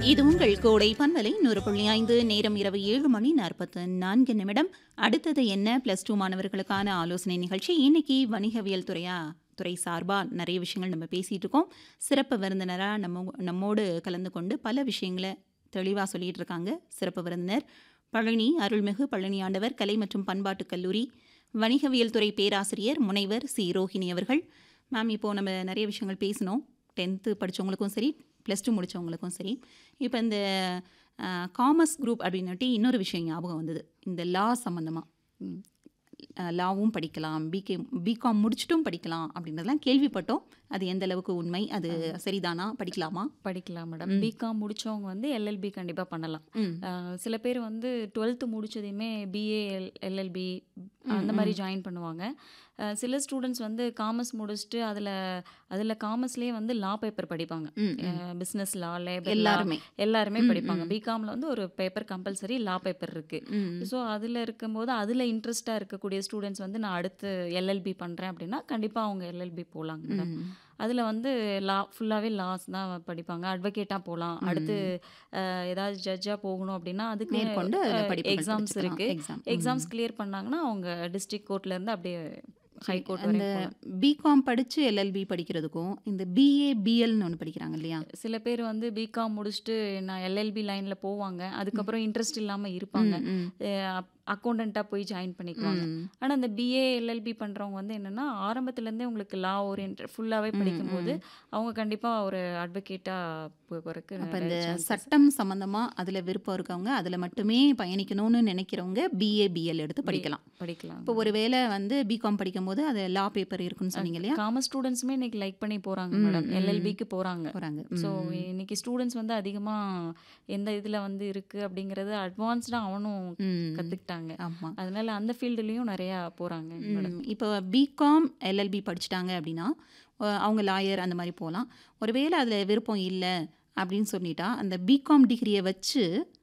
இது உங்கள் கோடை பண்பலை நூறு புள்ளி ஐந்து நேரம் இரவு ஏழு மணி நாற்பத்து நான்கு நிமிடம் அடுத்தது என்ன ப்ளஸ் டூ மாணவர்களுக்கான ஆலோசனை நிகழ்ச்சி இன்னைக்கு வணிகவியல் துறையா துறை சார்பாக நிறைய விஷயங்கள் நம்ம பேசிகிட்டு இருக்கோம் சிறப்பு விருந்தினராக நம்ம நம்மோடு கலந்து கொண்டு பல விஷயங்களை தெளிவாக சொல்லிட்டு இருக்காங்க சிறப்பு விருந்தினர் பழனி அருள்மிகு பழனி ஆண்டவர் கலை மற்றும் பண்பாட்டுக் கல்லூரி வணிகவியல் துறை பேராசிரியர் முனைவர் சி ரோஹிணி அவர்கள் மேம் இப்போது நம்ம நிறைய விஷயங்கள் பேசினோம் டென்த்து படித்தவங்களுக்கும் சரி ப்ளஸ் டூ முடித்தவங்களுக்கும் சரி இப்போ இந்த காமர்ஸ் குரூப் அப்படின்னுட்டு இன்னொரு விஷயம் ஞாபகம் வந்தது இந்த லா சம்மந்தமாக லாவும் படிக்கலாம் பிகே பிகாம் முடிச்சிட்டும் படிக்கலாம் அப்படின்றதெல்லாம் கேள்விப்பட்டோம் அது எந்த அளவுக்கு உண்மை அது சரிதானா படிக்கலாமா படிக்கலாம் மேடம் பிகாம் முடிச்சவங்க வந்து எல்எல்பி கண்டிப்பாக பண்ணலாம் ம் அஹ் சில பேர் வந்து டுவெல்த்து முடிச்சதையுமே பிஏ எல்எல்பி அந்த மாதிரி ஜாயின் பண்ணுவாங்க அஹ் சில ஸ்டூடெண்ட்ஸ் வந்து காமர்ஸ் முடிச்சுட்டு அதில் அதில் காமர்ஸ்லேயே வந்து லா பேப்பர் படிப்பாங்க ம், பிஸ்னஸ் லா லேபர் எல்லாருமே எல்லாருமே படிப்பாங்க பிகாமில் வந்து ஒரு பேப்பர் கம்பல்சரி லா பேப்பர் இருக்குது ம் ஸோ அதில் இருக்கும்போது அதில் இன்ட்ரெஸ்ட்டாக இருக்கக்கூடிய ஸ்டூடெண்ட்ஸ் வந்து நான் அடுத்து எல்எல்பி பண்ணுறேன் அப்படின்னா கண்டிப்பாக அவங்க எல்எல்பி போகலாங்க மேடம் ம். அதில் வந்து லா ஃபுல்லாகவே லாஸ் தான் படிப்பாங்க அட்வொகேட்டாக போகலாம் அடுத்து அஹ், ஏதாவது ஜட்ஜாக போகணும் அப்படின்னா அதுக்கு மேற்கொண்டு அந்த படிப்புகள் எக்ஸாம்ஸ் படிச்சுக்கலாம். இருக்குது எக்ஸாம் எக்ஸாம்ஸ் கிளியர் பண்ணாங்கன்னா அவங்க டிஸ்ட்ரிக்ட் கோர்ட்லேருந்து அப்படியே ஹை கோர்ட் அந்த வரைக்கும் போகலாம் பிகாம் படித்து எல்எல்பி படிக்கிறதுக்கும் இந்த பிஏ பிஎல்னு ஒன்று படிக்கிறாங்க இல்லையா சில பேர் வந்து பிகாம் முடிச்சுட்டு நான் எல்எல்பி லைனில் போவாங்க அதுக்கப்புறம் இன்ட்ரெஸ்ட் இல்லாமல் இருப்பாங்க ம், அக்கௌண்டண்ட்டாக போய் ஜாயின் பண்ணிக்குவாங்க ம். ஆனால் அந்த பிஏ எல்எல்பி பண்ணுறவங்க வந்து என்னென்னா ஆரம்பத்துலேருந்தே உங்களுக்கு லா ஓரியன்ட் ஃபுல்லாகவே படிக்கும்போது அவங்க கண்டிப்பாக ஒரு அட்வொகேட்டாக போகிறதுக்கு அப்போ இந்த சட்டம் சம்மந்தமாக அதில் விருப்பம் இருக்கவங்க அதில் மட்டுமே பயணிக்கணும்னு நினைக்கிறவங்க பிஏ பிஎல் எடுத்து படிக்கலாம் படிக்கலாம் இப்போ ஒருவேளை வந்து பிகாம் படிக்கும்போது அது லா பேப்பர் இருக்குன்னு சொன்னீங்க இல்லையா காமர்ஸ் ஸ்டூடெண்ட்ஸுமே இன்னைக்கு லைக் பண்ணி போகிறாங்க மேடம் எல்எல்பிக்கு போகிறாங்க போகிறாங்க ஸோ இன்னைக்கு ஸ்டூடெண்ட்ஸ் வந்து அதிகமாக எந்த இதில் வந்து இருக்குது அப்படிங்கிறது அட்வான்ஸ்டாக அவனும் ம் கற்றுக்கிட்டாங்க ஆமாம் அதனால அந்த ஃபீல்டுலேயும் நிறையா போகிறாங்க ம், இப்போ பிகாம் எல்எல்பி படிச்சிட்டாங்க அப்படின்னா அஹ், அவங்க லாயர் அந்த மாதிரி போகலாம் ஒருவேளை அதில் விருப்பம் இல்லை அப்படின்னு சொல்லிட்டா அந்த பிகாம் டிகிரியை வச்சு